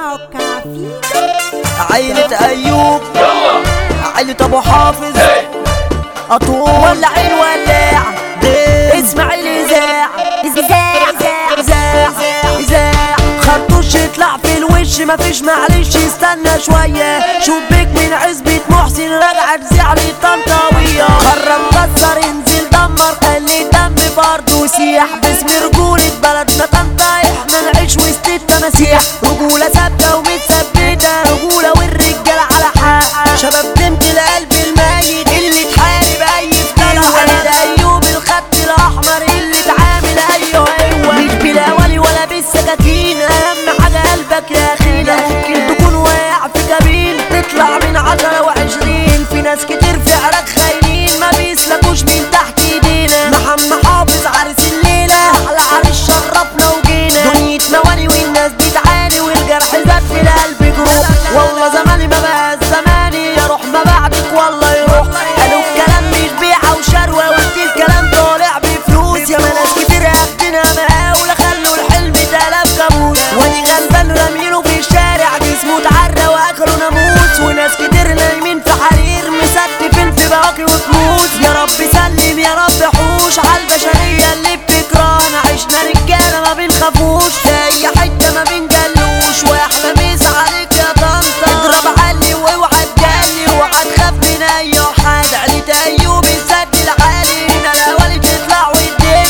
موقع فيديو عيلة أيوب عيلة أبو حافظ أطول ولع الولاع اسماعيل إذاع إذاع إذاع إذاع خرطوش يطلع في الوش مفيش معلش استنى شوية شبيك من عزبة محسن راجع تزيع لي طنطاوية خرب كسر انزل دمر خلي الدم برضه يسيح باسم رجولة بلدنا طنطا احنا نعيش وسط التماسيح رجولة ثابتة ومتثبتة رجولة والرجالة على حق شباب بنت القلب الميت اللي تحارب أي فتنة ولد أيوب الخط الأحمر اللي تعامل أيوه أيوه مش بالأولي ولا بالسكاكين أهم حاجة قلبك يا أخينا ممكن تكون واقع في كابين تطلع من عشرة وعشرين في ناس كتير في عراك خاينين ما بيسلكوش من تحت ايدينا محمد حافظ عرس الليلة أحلى عريس شرفنا وجينا دنيا مواني والناس بتعاني والجرح زاد في القلب جروح والله زماني ما بقى زماني يا روح ما بعدك والله يروح قالوا الكلام مش بيعة وشروة وقت الكلام طالع بفلوس يا ما ناس كتير قدنا مقاولة خلوا الحلم تلاف كابوس وادي غلبان رامينه في الشارع جسمه اتعرى واخره ناموس وناس كتير نايمين في حرير مستفين في باقي وكنوز يا رب سلم يا رب حوش عالبشرية اللي بتكرهنا عشنا رجالة ما بنخافوش في اي حتة ما بنجلوش واحنا ميز عليك يا طنطا اضرب علي واوعى تجلي واوعى تخاف من اي حد عيلة ايوب السد العالي هنا الاولي تطلع وتدب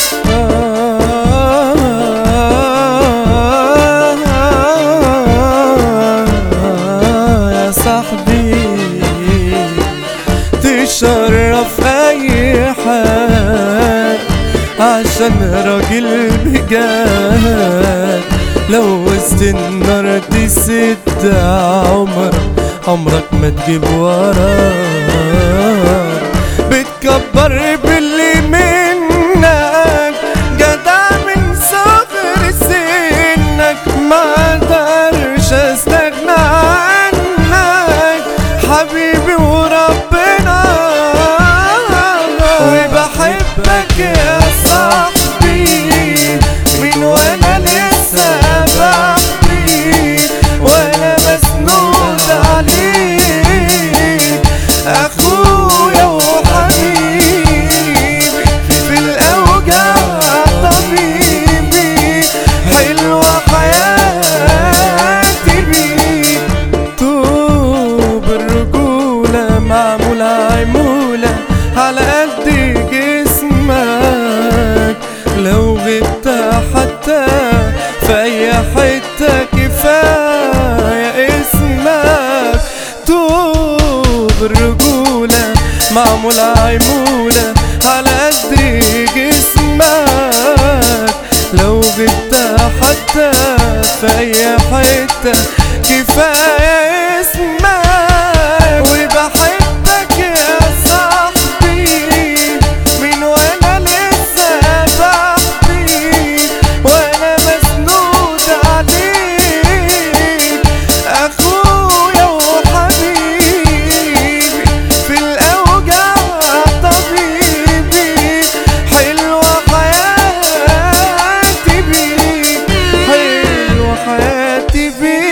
يا صاحبي تشرف اي حال عشان راجل بجد لو وسط النار تسد عمر عمرك ما تجيب وراه بتكبر باللي منك جدع من صغر سنك ما اقدرش استغنى عنك حبيبي وربنا وبحبك يا صاحبي من وانا لسه بحبي وانا مسنود عليك اخويا وحبيبي في الاوجاع طبيبي حلوه حياتي بيك طوب الرجولة معمولة عمولة على قد جسمك لو غبت حتى في أي حتة كفاية اسمك طوب الرجولة معمولة عمولة على قد جسمك لو غبت حتى في أي حتة كفاية اسمك وبحبك يا صاحبي من وانا لسه بحبي وانا مسنود عليك اخويا وحبيبي في الاوجاع طبيبي حلوه حياتي بيك حلوه حياتي بيك